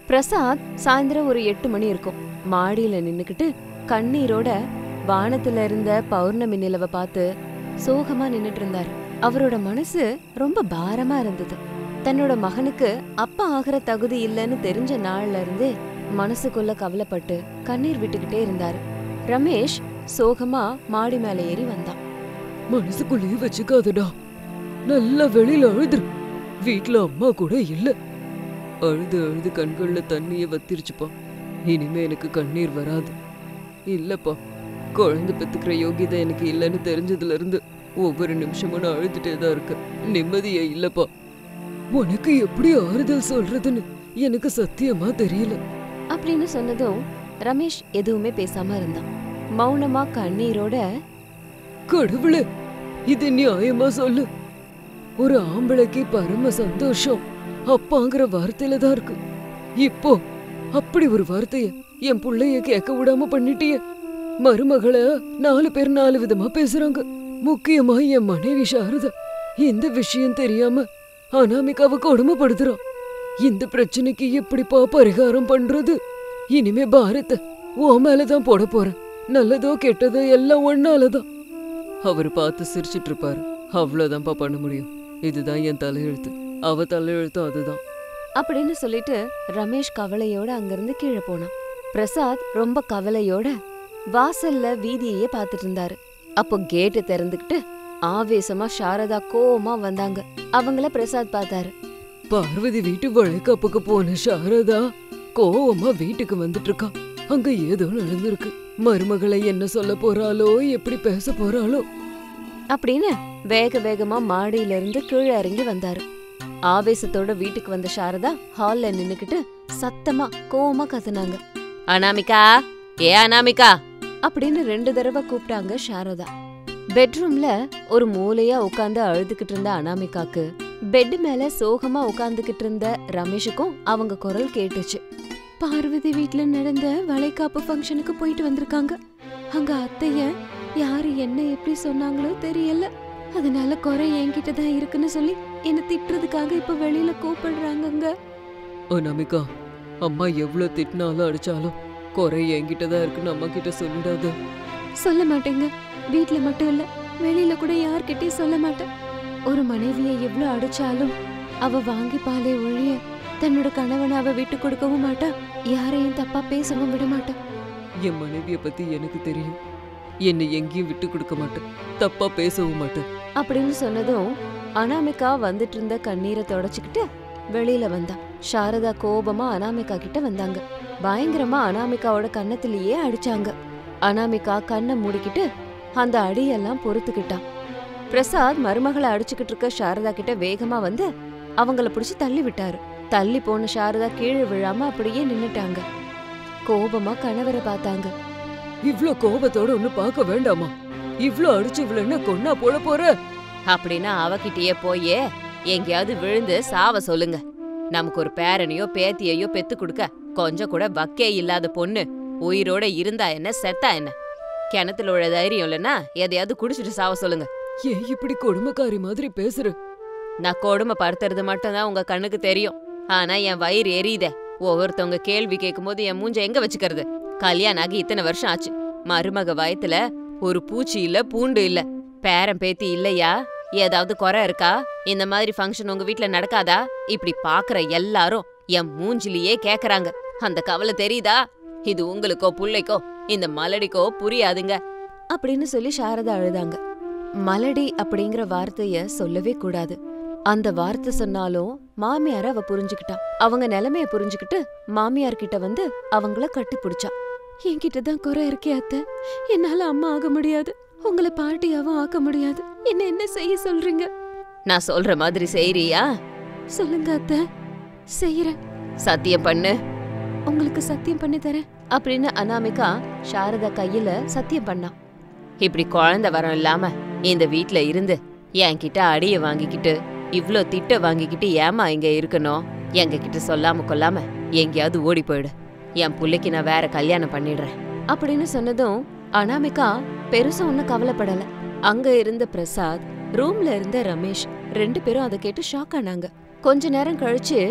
பிரசாத் சாயந்தரம் ஒரு எட்டு மணி இருக்கும் மாடியில நின்னுக்கிட்டு கண்ணீரோட வானத்துல இருந்த பௌர்ணமி நிலவை பார்த்து சோகமா நின்னுட்டு இருந்தாரு அவரோட மனசு ரொம்ப பாரமா இருந்தது தன்னோட மகனுக்கு அப்பா ஆகிற தகுதி இல்லைன்னு தெரிஞ்ச நாள்ல இருந்தே மனசுக்குள்ள கவலைப்பட்டு கண்ணீர் விட்டுக்கிட்டே இருந்தாரு ரமேஷ் சோகமா மாடி மேல ஏறி வந்தான் மனசுக்குள்ளேயே வச்சுக்காதடா நல்லா வெளியில அழுதுரு வீட்ல அம்மா கூட இல்ல அழுது அழுது கண்கள்ல தண்ணிய வத்திருச்சுப்பா இனிமே எனக்கு கண்ணீர் வராது இல்லப்பா குழந்தை பெத்துக்கிற யோகிதை எனக்கு இல்லைன்னு தெரிஞ்சதுல இருந்து ஒவ்வொரு நிமிஷமும் நான் அழுதுட்டே தான் இருக்கேன் நிம்மதியே இல்லப்பா உனக்கு எப்படி ஆறுதல் சொல்றதுன்னு எனக்கு சத்தியமா தெரியல அப்படின்னு சொன்னதும் ரமேஷ் எதுவுமே பேசாம இருந்தான் மௌனமா கண்ணீரோட கடவுளே இது நியாயமா சொல்லு ஒரு ஆம்பளைக்கு பரம சந்தோஷம் அப்பாங்கிற வார்த்தையில தான் இருக்கு இப்போ அப்படி ஒரு வார்த்தைய என் புள்ளைய கேட்க விடாம பண்ணிட்டியே மருமகளை நாலு பேர் நாலு விதமா பேசுறாங்க முக்கியமா என் மனைவி சாரதா இந்த விஷயம் தெரியாம அனாமிகாவை கொடுமைப்படுத்துறான் இந்த பிரச்சனைக்கு எப்படிப்பா பரிகாரம் பண்றது இனிமே பாரத்தை உன் மேலதான் போட போறேன் நல்லதோ கெட்டதோ எல்லாம் ஒன்னாலதான் அவர் பார்த்து சிரிச்சிட்டு இருப்பாரு அவ்வளவுதான்ப்பா பண்ண முடியும் இதுதான் என் தலையெழுத்து அவ தலையெழுத்தும் அதுதான் அப்படின்னு சொல்லிட்டு ரமேஷ் கவலையோட அங்கிருந்து கீழே போனான் பிரசாத் ரொம்ப கவலையோட வாசல்ல வீதியையே பார்த்துட்டு இருந்தாரு அப்போ கேட்டு திறந்துக்கிட்டு ஆவேசமா சாரதா கோவமா வந்தாங்க அவங்கள பிரசாத் பார்த்தாரு பார்வதி வீட்டு வளைகாப்புக்கு போன சாரதா கோவமா வீட்டுக்கு வந்துட்டு இருக்கா அங்க ஏதோ நடந்திருக்கு மருமகளை என்ன சொல்ல போறாளோ எப்படி பேச போறாளோ அப்படின்னு வேக வேகமா மாடியில இருந்து கீழே இறங்கி வந்தாரு ஆவேசத்தோட வீட்டுக்கு வந்த சாரதா ஹால்ல நின்னுக்கிட்டு சத்தமா கோவமா கத்துனாங்க அனாமிகா ஏ அனாமிகா அப்படின்னு ரெண்டு தடவை கூப்பிட்டாங்க சாரதா பெட்ரூம்ல ஒரு மூலையா உட்கார்ந்து அழுதுகிட்டு இருந்த அனாமிகாக்கு பெட் மேல சோகமா உட்கார்ந்துகிட்டு இருந்த ரமேஷுக்கும் அவங்க குரல் கேட்டுச்சு பார்வதி வீட்ல நடந்த வளைகாப்பு ஃபங்க்ஷனுக்கு போயிட்டு வந்திருக்காங்க அங்க அத்தைய யாரு என்ன எப்படி சொன்னாங்களோ தெரியல அதனால குறை என்கிட்ட தான் இருக்குன்னு சொல்லி என்ன திட்டுறதுக்காக இப்ப வெளியில கூப்பிடுறாங்கங்க அனாமிகா அம்மா எவ்வளவு திட்டினாலும் அடிச்சாலும் குறை என்கிட்ட தான் இருக்குன்னு அம்மா கிட்ட சொல்லிடாத சொல்ல மாட்டேங்க வீட்ல மட்டும் இல்ல வெளியில கூட யார்கிட்டயும் சொல்ல மாட்டேன் ஒரு மனைவியை எவ்வளவு அடிச்சாலும் அவ வாங்கி பாலே ஒழிய தன்னோட கணவனை அவ விட்டு கொடுக்கவும் மாட்டா யாரையும் தப்பா பேசவும் விட மாட்டா என் மனைவிய பத்தி எனக்கு தெரியும் என்னை எங்கேயும் விட்டு கொடுக்க மாட்டேன் தப்பா பேசவும் மாட்டேன் அப்படின்னு சொன்னதும் அனாமிகா வந்துட்டு இருந்த கண்ணீரை தொடச்சுக்கிட்டு வெளியில வந்தா சாரதா கோபமா அனாமிகா கிட்ட வந்தாங்க பயங்கரமா அனாமிகாவோட கன்னத்திலேயே அடிச்சாங்க அனாமிகா கண்ணை மூடிக்கிட்டு அந்த அடியெல்லாம் பொறுத்துக்கிட்டான் பிரசாத் மருமகளை அடிச்சுக்கிட்டு இருக்க சாரதா கிட்ட வேகமா வந்து அவங்கள பிடிச்சு தள்ளி விட்டாரு தள்ளி போன சாரதா கீழே விழாம அப்படியே நின்னுட்டாங்க கோபமா கணவரை பார்த்தாங்க இவ்ளோ கோபத்தோட ஒண்ணு பார்க்க வேண்டாமா இவ்ளோ அடிச்சு இவ்வளவு என்ன கொன்னா போட போற அப்படின்னா அவகிட்டயே போயே எங்கேயாவது விழுந்து சாவ சொல்லுங்க நமக்கு ஒரு பேரனையோ பேத்தியையோ பெத்து கொடுக்க கொஞ்சம் கூட வக்கே இல்லாத பொண்ணு உயிரோட இருந்தா என்ன செத்தா என்ன கிணத்துல உள்ள தைரியம் இல்லைன்னா எதையாவது குடிச்சிட்டு சாவ சொல்லுங்க ஏன் இப்படி கொடுமைக்காரி மாதிரி பேசுற நான் கொடுமை படுத்துறது மட்டும்தான் உங்க கண்ணுக்கு தெரியும் ஆனா என் வயிறு எரியுதே ஒவ்வொருத்தவங்க கேள்வி கேட்கும்போது என் மூஞ்ச எங்க வச்சுக்கிறது கல்யாணம் ஆகி இத்தனை வருஷம் ஆச்சு மருமக வயத்துல ஒரு பூச்சி இல்ல பூண்டு இல்ல பேரன் பேத்தி இல்லையா ஏதாவது குறை இருக்கா இந்த மாதிரி ஃபங்க்ஷன் உங்க வீட்ல நடக்காதா இப்படி பாக்குற எல்லாரும் என் மூஞ்சிலேயே கேக்குறாங்க அந்த கவலை தெரியுதா இது உங்களுக்கோ புள்ளைக்கோ இந்த மலடிக்கோ புரியாதுங்க அப்படின்னு சொல்லி சாரதா அழுதாங்க மலடி அப்படிங்கிற வார்த்தைய சொல்லவே கூடாது அந்த வார்த்தை சொன்னாலும் மாமியார அவ புரிஞ்சுக்கிட்டா அவங்க நிலைமைய புரிஞ்சுக்கிட்டு மாமியார் கிட்ட வந்து அவங்கள கட்டி பிடிச்சா என்கிட்ட தான் குறை இருக்கே அத்தை என்னால அம்மா ஆக முடியாது உங்களை பாட்டியாவும் ஆக்க முடியாது என்ன என்ன செய்ய சொல்றீங்க நான் சொல்ற மாதிரி செய்யறியா சொல்லுங்க அத்தை செய்யறேன் சத்தியம் பண்ணு உங்களுக்கு சத்தியம் பண்ணி தரேன் அப்படின்னு அனாமிகா சாரதா கையில சத்தியம் பண்ணா இப்படி குழந்தை வரம் இல்லாம இந்த வீட்ல இருந்து என்கிட்ட அடிய வாங்கிக்கிட்டு இவ்ளோ திட்ட வாங்கிக்கிட்டு ஏமா இங்க இருக்கணும் எங்க கிட்ட சொல்லாம கொல்லாம எங்கேயாவது ஓடி போயிடு என் புள்ளைக்கு நான் வேற கல்யாணம் பண்ணிடுறேன் அப்படின்னு சொன்னதும் அனாமிகா பெருசா ஒன்னும் கவலைப்படல அங்க இருந்த பிரசாத் ரூம்ல இருந்த ரமேஷ் ரெண்டு பேரும் அதை கேட்டு ஷாக் ஆனாங்க கொஞ்ச நேரம் கழிச்சு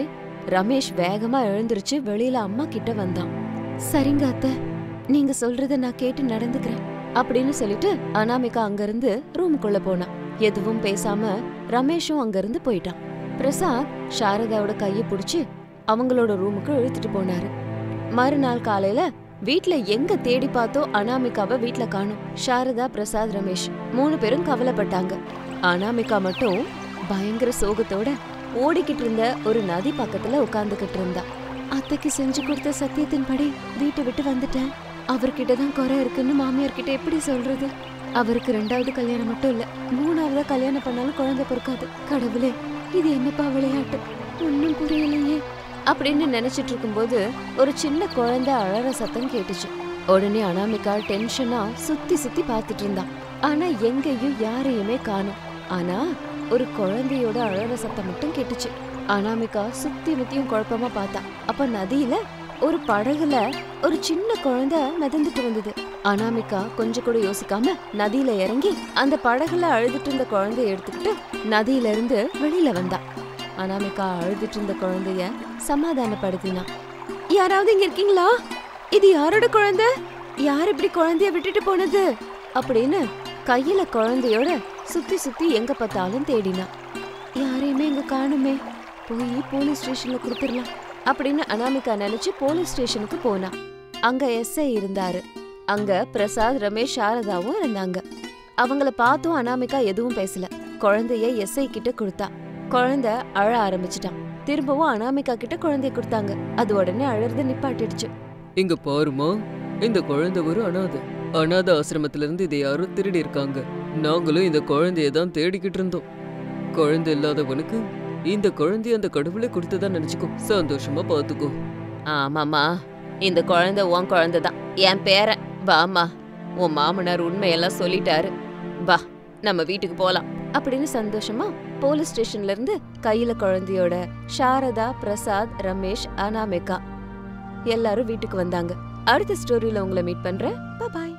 ரமேஷ் வேகமா எழுந்திருச்சு வெளியில அம்மா கிட்ட வந்தான் சரிங்க அத்தை நீங்க சொல்றத நான் கேட்டு நடந்துக்கிறேன் அப்படின்னு சொல்லிட்டு அனாமிகா அங்கிருந்து ரூமுக்குள்ள போனா எதுவும் பேசாம ரமேஷும் அங்கிருந்து போயிட்டான் பிரசாத் சாரதாவோட கைய புடிச்சு அவங்களோட ரூமுக்கு இழுத்துட்டு போனாரு மறுநாள் காலையில வீட்ல எங்க தேடி பார்த்தோ அனாமிகாவை வீட்ல காணோம் சாரதா பிரசாத் ரமேஷ் மூணு பேரும் கவலைப்பட்டாங்க அனாமிகா மட்டும் பயங்கர சோகத்தோட ஓடிக்கிட்டு இருந்த ஒரு நதி பக்கத்துல உட்கார்ந்துகிட்டு இருந்தா அத்தைக்கு செஞ்சு கொடுத்த சத்தியத்தின்படி வீட்டை விட்டு வந்துட்டேன் அவர்கிட்ட தான் குறை இருக்குன்னு மாமியார் கிட்ட எப்படி சொல்றது அவருக்கு ரெண்டாவது கல்யாணம் மட்டும் இல்ல மூணாவதா கல்யாணம் பண்ணாலும் குழந்தை பிறக்காது கடவுளே இது என்னப்பா விளையாட்டு ஒன்னும் புரியலையே அப்படின்னு நினைச்சிட்டு இருக்கும்போது ஒரு சின்ன குழந்தை அழற சத்தம் கேட்டுச்சு உடனே அனாமிகா டென்ஷனா சுத்தி சுத்தி பார்த்துட்டு இருந்தான் ஆனா எங்கேயும் யாரையுமே காணோம் ஆனா ஒரு குழந்தையோட அழற சத்தம் மட்டும் கேட்டுச்சு அனாமிகா சுத்தி முத்தியும் குழப்பமா பார்த்தா அப்ப நதியில ஒரு படகுல ஒரு சின்ன குழந்தை மிதந்துட்டு வந்தது அனாமிகா கொஞ்சம் கூட யோசிக்காம நதியில இறங்கி அந்த படகுல அழுதுட்டு இருந்த குழந்தைய எடுத்துக்கிட்டு நதியில இருந்து வெளியில வந்தா அனாமிகா அழுதுட்டு இருந்த குழந்தைய சமாதானப்படுத்தினா யாராவது இங்க இருக்கீங்களா இது யாரோட குழந்தை யார் இப்படி குழந்தைய விட்டுட்டு போனது அப்படின்னு கையில குழந்தையோட சுத்தி சுத்தி எங்க பார்த்தாலும் தேடினா யாரையுமே இங்க காணுமே போய் போலீஸ் ஸ்டேஷன்ல கொடுத்துடலாம் அப்படின்னு அனாமிகா நினைச்சு போலீஸ் ஸ்டேஷனுக்கு போனா அங்க எஸ்ஐ இருந்தாரு அங்க பிரசாத் ரமேஷ் சாரதாவும் இருந்தாங்க அவங்கள பார்த்தும் அனாமிகா எதுவும் பேசல குழந்தைய எஸ்ஐ கிட்ட கொடுத்தா குழந்தை அழ ஆரம்பிச்சிட்டான் திரும்பவும் அனாமிகா கிட்ட குழந்தைய கொடுத்தாங்க அது உடனே அழறது நிப்பாட்டிடுச்சு இங்க பாருமா இந்த குழந்தை ஒரு அனாதை அனாதை ஆசிரமத்துல இருந்து இதை யாரோ திருடி இருக்காங்க நாங்களும் இந்த குழந்தைய தான் தேடிக்கிட்டு இருந்தோம் குழந்தை இல்லாதவனுக்கு இந்த குழந்தைய அந்த கடவுளே கொடுத்ததா நினைச்சுக்கோ சந்தோஷமா பாத்துக்கோ ஆமாமா இந்த குழந்தை உன் குழந்தை தான் என் பேரன் வாமா உன் மாமனார் உண்மையெல்லாம் சொல்லிட்டாரு வா நம்ம வீட்டுக்கு போலாம் அப்படின்னு சந்தோஷமா போலீஸ் ஸ்டேஷன்ல இருந்து கையில குழந்தையோட சாரதா பிரசாத் ரமேஷ் அனாமிகா எல்லாரும் வீட்டுக்கு வந்தாங்க அடுத்த ஸ்டோரியில உங்களை மீட் பண்றேன் பாய்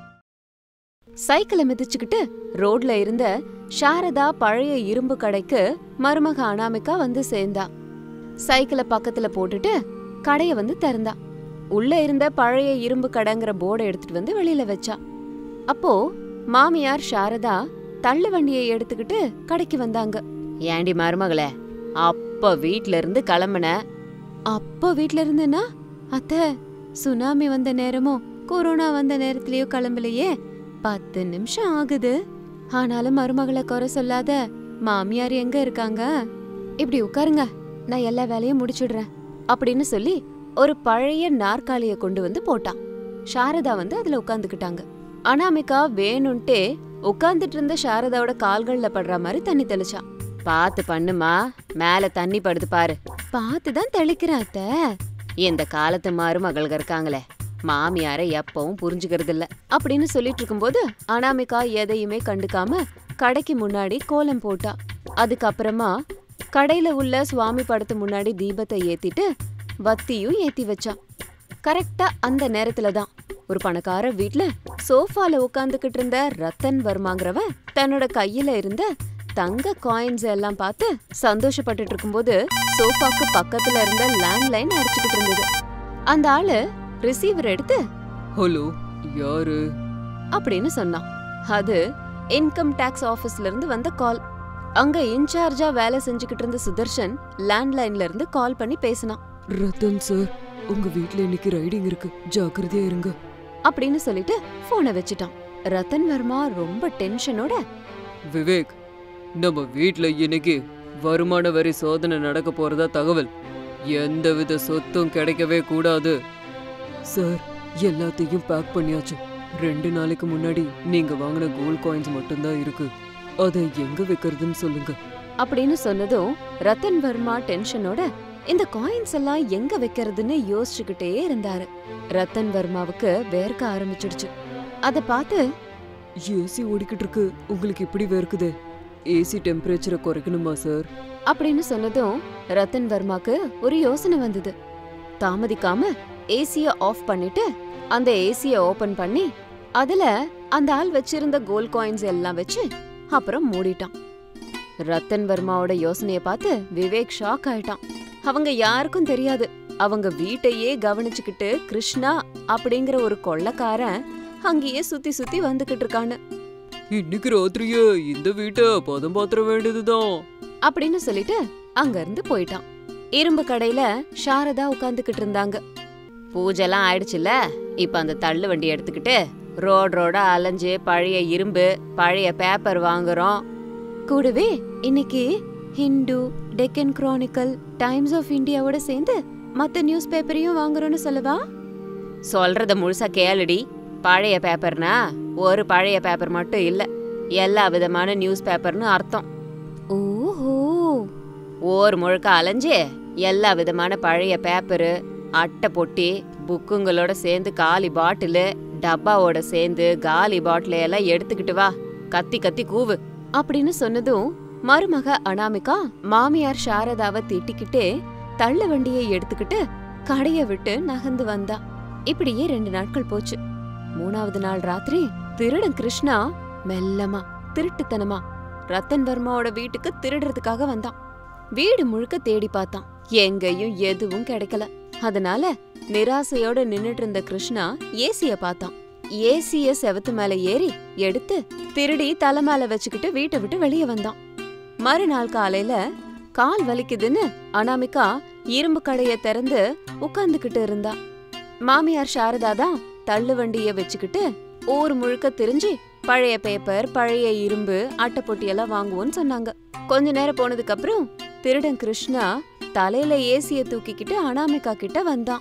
சைக்கிளை மிதிச்சுக்கிட்டு ரோட்ல இருந்த சாரதா பழைய இரும்பு கடைக்கு மருமக அனாமிகா வந்து சேர்ந்தா சைக்கிளை பக்கத்துல போட்டுட்டு கடைய வந்து திறந்தா உள்ள இருந்த பழைய இரும்பு கடைங்கிற போர்டை எடுத்துட்டு வந்து வெளியில வச்சா அப்போ மாமியார் சாரதா தள்ளு வண்டியை எடுத்துக்கிட்டு கடைக்கு வந்தாங்க ஏண்டி மருமகளே அப்ப வீட்ல இருந்து கிளம்புன அப்போ வீட்ல இருந்தேனா அத்த சுனாமி வந்த நேரமும் கொரோனா வந்த நேரத்திலயோ கிளம்பலையே பத்து நிமிஷம் ஆகுது ஆனாலும் மருமகளை குறை சொல்லாத மாமியார் எங்க இருக்காங்க இப்படி உட்காருங்க நான் எல்லா வேலையும் முடிச்சிடுறேன் அப்படின்னு சொல்லி ஒரு பழைய நாற்காலிய கொண்டு வந்து போட்டான் சாரதா வந்து அதுல உட்காந்துக்கிட்டாங்க அனாமிகா வேணும்ட்டே உட்கார்ந்துட்டு இருந்த சாரதாவோட கால்கள்ல படுற மாதிரி தண்ணி தெளிச்சா பாத்து பண்ணுமா மேல தண்ணி படுது பாரு பார்த்து தான் தெளிக்கிறேன் அத்த இந்த காலத்து மருமகள்க இருக்காங்களே மாமியார எப்பவும் புரிஞ்சுக்கிறது இல்ல அப்படின்னு சொல்லிட்டு இருக்கும்போது அனாமிகா எதையுமே கண்டுக்காம கடைக்கு முன்னாடி கோலம் போட்டா அதுக்கப்புறமா கடையில உள்ள சுவாமி படத்து முன்னாடி தீபத்தை ஏத்திட்டு வத்தியும் ஏத்தி வச்சா கரெக்டா அந்த நேரத்துல தான் ஒரு பணக்கார வீட்ல சோஃபால உட்காந்துக்கிட்டு இருந்த ரத்தன் வர்மாங்கிறவன் தன்னோட கையில இருந்த தங்க காயின்ஸ் எல்லாம் பார்த்து சந்தோஷப்பட்டுட்டு இருக்கும்போது சோஃபாக்கு பக்கத்துல இருந்த லேண்ட்லைன் அடிச்சுக்கிட்டு இருந்தது அந்த ஆளு ரிசீவர் எடுத்து ஹலோ யாரு அப்படின்னு சொன்னான் அது இன்கம் டாக்ஸ் ஆபீஸ்ல இருந்து வந்த கால் அங்க இன்சார்ஜா வேலை செஞ்சுக்கிட்டு இருந்த சுதர்ஷன் லேண்ட்லைன்ல இருந்து கால் பண்ணி பேசினான் ரத்தன் சார் உங்க வீட்ல இன்னைக்கு ரைடிங் இருக்கு ஜாக்கிரதையா இருங்க அப்படின்னு சொல்லிட்டு போனை வச்சுட்டான் ரத்தன் வர்மா ரொம்ப டென்ஷனோட விவேக் நம்ம வீட்ல இன்னைக்கு வருமான வரி சோதனை நடக்க போறதா தகவல் எந்தவித சொத்தும் கிடைக்கவே கூடாது சார் எல்லாத்தையும் பேக் பண்ணியாச்சு ரெண்டு நாளைக்கு முன்னாடி நீங்க வாங்கின கோல்ட் காயின்ஸ் மட்டும்தான் இருக்கு அதை எங்க வைக்கிறதுன்னு சொல்லுங்க அப்படின்னு சொன்னதும் ரத்தன் வர்மா டென்ஷனோட இந்த காயின்ஸ் எல்லாம் எங்க வைக்கிறதுன்னு யோசிச்சுக்கிட்டே இருந்தாரு ரத்தன் வர்மாவுக்கு வேர்க்க ஆரம்பிச்சிடுச்சு அத பார்த்து ஏசி ஓடிக்கிட்டு இருக்கு உங்களுக்கு இப்படி வேர்க்குது ஏசி டெம்பரேச்சரை குறைக்கணுமா சார் அப்படின்னு சொன்னதும் ரத்தன் வர்மாக்கு ஒரு யோசனை வந்தது தாமதிக்காம ஏசிய ஆஃப் பண்ணிட்டு அந்த ஏசிய ஓபன் பண்ணி அதுல அந்த ஆள் வச்சிருந்த கோல்ட் காயின்ஸ் எல்லாம் வச்சு அப்புறம் மூடிட்டான் ரத்தன் வர்மாவோட யோசனைய பார்த்து விவேக் ஷாக் ஆயிட்டான் அவங்க யாருக்கும் தெரியாது அவங்க வீட்டையே கவனிச்சுக்கிட்டு கிருஷ்ணா அப்படிங்கிற ஒரு கொள்ளக்காரன் அங்கேயே சுத்தி சுத்தி வந்துகிட்டு இருக்கான்னு இன்னைக்கு ராத்திரியே இந்த வீட்டை பதம் பாத்திர வேண்டியதுதான் அப்படின்னு சொல்லிட்டு அங்க இருந்து போயிட்டான் இரும்பு கடையில சாரதா உட்காந்துக்கிட்டு இருந்தாங்க பூஜைலாம் ஆயிடுச்சுல்ல இப்ப அந்த தள்ளு வண்டி எடுத்துக்கிட்டு ரோட் ரோடா அலைஞ்சு பழைய இரும்பு பழைய பேப்பர் வாங்குறோம் கூடவே இன்னைக்கு Hindu Deccan Chronicle Times of இந்தியாவோட சேர்ந்து மத்த நியூஸ் பேப்பரையும் வாங்குறோம்னு சொல்லவா சொல்றத முழுசா கேளுடி பழைய பேப்பர்னா ஒரு பழைய பேப்பர் மட்டும் இல்ல எல்லா விதமான நியூஸ் பேப்பர்னு அர்த்தம் ஓஹோ ஓர் முழுக்க அலைஞ்சு எல்லா விதமான பழைய பேப்பரு அட்டை பொட்டி புக்குங்களோட சேர்ந்து காலி பாட்டிலு டப்பாவோட சேர்ந்து காலி பாட்டில எல்லாம் எடுத்துக்கிட்டு வா கத்தி கத்தி கூவு அப்படின்னு சொன்னதும் மருமக அனாமிகா மாமியார் சாரதாவை திட்டிக்கிட்டே தள்ள வண்டியை எடுத்துக்கிட்டு கடைய விட்டு நகர்ந்து வந்தா இப்படியே ரெண்டு நாட்கள் போச்சு மூணாவது நாள் ராத்திரி திருடன் கிருஷ்ணா மெல்லமா திருட்டுத்தனமா ரத்தன் வர்மாவோட வீட்டுக்கு திருடுறதுக்காக வந்தான் வீடு முழுக்க தேடி பார்த்தான் எங்கேயும் எதுவும் கிடைக்கல அதனால நிராசையோட நின்னுட்டு இருந்த கிருஷ்ணா ஏசிய பார்த்தான் ஏசிய செவத்து மேல ஏறி எடுத்து திருடி தலை மேல வச்சுக்கிட்டு வீட்டை விட்டு வெளியே வந்தான் மறுநாள் காலையில கால் வலிக்குதுன்னு அனாமிகா இரும்பு கடைய திறந்து உட்கார்ந்துகிட்டு இருந்தா மாமியார் சாரதா தான் தள்ளு வண்டிய வச்சுக்கிட்டு ஊர் முழுக்க திரிஞ்சு பழைய பேப்பர் பழைய இரும்பு அட்டைப்பொட்டி எல்லாம் வாங்குவோன்னு சொன்னாங்க கொஞ்ச நேரம் போனதுக்கு அப்புறம் திருடன் கிருஷ்ணா தலையில ஏசிய தூக்கிக்கிட்டு அனாமிகா கிட்ட வந்தான்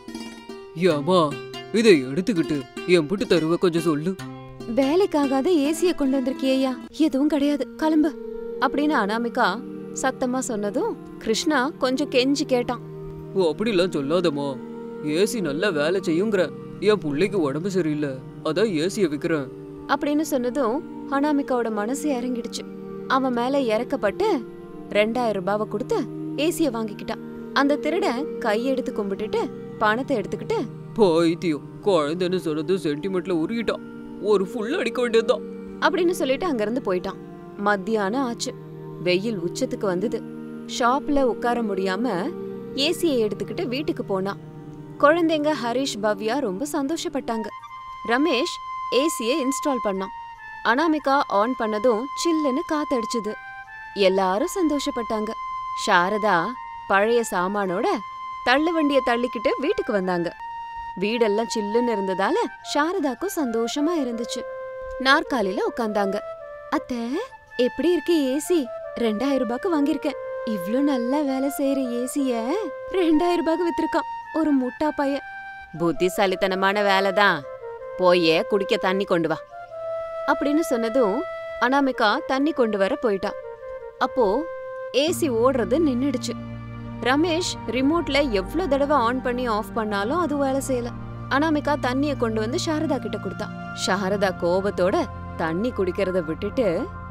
ஏமா இதை எடுத்துக்கிட்டு என் புட்டு தருவ கொஞ்சம் சொல்லு வேலைக்காகாத ஏசிய கொண்டு வந்திருக்கியா எதுவும் கிடையாது கிளம்பு அப்படின்னு அனாமிகா சத்தமா சொன்னதும் கிருஷ்ணா கொஞ்சம் கெஞ்சி கேட்டான் ஓ அப்படிலாம் சொல்லாதம்மா ஏசி நல்லா வேலை செய்யுங்கிற என் புள்ளைக்கு உடம்பு சரியில்லை அதான் ஏசிய விக்கிறேன் அப்படின்னு சொன்னதும் அனாமிகாவோட மனசு இறங்கிடுச்சு அவன் மேல இறக்கப்பட்டு ரெண்டாயிரம் ரூபாவை கொடுத்து ஏசிய வாங்கிக்கிட்டான் அந்த திருடன் கையெடுத்து கும்பிட்டுட்டு பணத்தை எடுத்துக்கிட்டு பைத்தியம் குழந்தைன்னு சொன்னது சென்டிமெண்ட்ல உருகிட்டான் ஒரு ஃபுல் அடிக்க வேண்டியதுதான் அப்படின்னு சொல்லிட்டு அங்கிருந்து போயிட்டான் மத்தியானம் ஆச்சு வெயில் உச்சத்துக்கு வந்தது ஷாப்ல உட்கார முடியாம ஏசியை எடுத்துக்கிட்டு வீட்டுக்கு போனான் குழந்தைங்க ஹரிஷ் பவ்யா ரொம்ப சந்தோஷப்பட்டாங்க ரமேஷ் ஏசியை இன்ஸ்டால் பண்ணான் அனாமிகா ஆன் பண்ணதும் சில்லுன்னு காத்தடிச்சுது எல்லாரும் சந்தோஷப்பட்டாங்க சாரதா பழைய சாமானோட தள்ளு வண்டிய தள்ளிக்கிட்டு வீட்டுக்கு வந்தாங்க வீடெல்லாம் சில்லுன்னு இருந்ததால சாரதாக்கும் சந்தோஷமா இருந்துச்சு நாற்காலியில உட்காந்தாங்க அத்தை எப்படி இருக்கு ஏசி ரெண்டாயிரம் ரூபாய்க்கு வாங்கியிருக்கேன் இவ்ளோ நல்லா வேலை செய்யற ஏசிய ரெண்டாயிரம் ரூபாய்க்கு வித்திருக்கான் ஒரு முட்டா பைய புத்திசாலித்தனமான வேலைதான் போயே குடிக்க தண்ணி கொண்டு வா அப்படின்னு சொன்னதும் அனாமிகா தண்ணி கொண்டு வர போயிட்டா அப்போ ஏசி ஓடுறது நின்னுடுச்சு ரமேஷ் ரிமோட்ல எவ்ளோ தடவை ஆன் பண்ணி ஆஃப் பண்ணாலும் அது வேலை செய்யல அனாமிகா தண்ணிய கொண்டு வந்து சாரதா கிட்ட கொடுத்தா சாரதா கோபத்தோட தண்ணி குடிக்கிறத விட்டுட்டு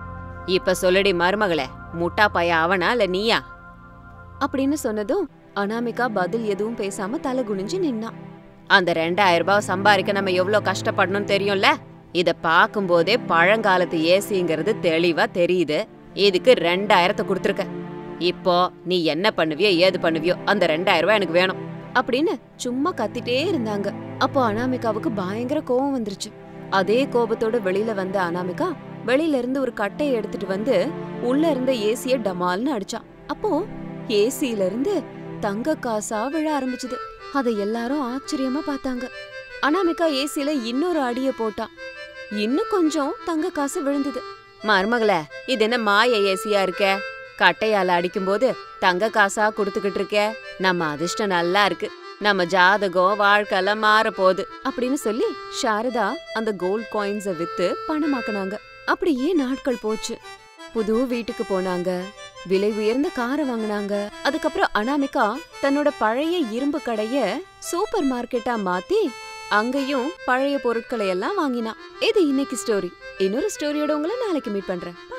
இப்ப சொல்லுடி மருமகளே முட்டா பைய அவனா இல்ல நீயா அப்படின்னு சொன்னதும் அனாமிகா பதில் எதுவும் பேசாம தலை குனிஞ்சு நின்னா அந்த ரெண்டாயிரம் ரூபாய் சம்பாதிக்க நம்ம எவ்ளோ கஷ்டப்படணும்னு தெரியும்ல இத பாக்கும்போதே பழங்காலத்து ஏசிங்கிறது தெளிவா தெரியுது இதுக்கு ரெண்டாயிரத்தை கொடுத்துருக்க இப்போ நீ என்ன பண்ணுவியோ ஏது பண்ணுவியோ அந்த ரெண்டாயிரம் ரூபாய் எனக்கு வேணும் அப்படின்னு சும்மா கத்திட்டே இருந்தாங்க அப்போ அனாமிகாவுக்கு பயங்கர கோவம் வந்துருச்சு அதே கோபத்தோட வெளியில வந்த அனாமிகா வெளியில இருந்து ஒரு கட்டையை எடுத்துட்டு வந்து உள்ள இருந்த ஏசிய டமால்னு அடிச்சா அப்போ ஏசியில இருந்து தங்க காசா விழ ஆரம்பிச்சுது அதை எல்லாரும் ஆச்சரியமா பார்த்தாங்க அனாமிகா ஏசில இன்னொரு அடிய போட்டா இன்னும் கொஞ்சம் தங்க காசு விழுந்தது மருமகளே இது என்ன மாய ஏசியா இருக்க கட்டையால அடிக்கும்போது தங்க காசா கொடுத்துக்கிட்டு இருக்க நம்ம அதிர்ஷ்டம் நல்லா இருக்கு நம்ம ஜாதகம் வாழ்க்கைலாம் மாற போகுது அப்படின்னு சொல்லி சாரதா அந்த கோல்ட் காயின்ஸ வித்து பணமாக்குனாங்க அப்படியே நாட்கள் போச்சு புது வீட்டுக்கு போனாங்க விலை உயர்ந்த காரை வாங்குனாங்க அதுக்கப்புறம் அனாமிகா தன்னோட பழைய இரும்பு கடைய சூப்பர் மார்க்கெட்டா மாத்தி அங்கேயும் பழைய பொருட்களை எல்லாம் வாங்கினா இது இன்னைக்கு ஸ்டோரி இன்னொரு ஸ்டோரியோட உங்களை நாளைக்கு மீட் பண்றேன்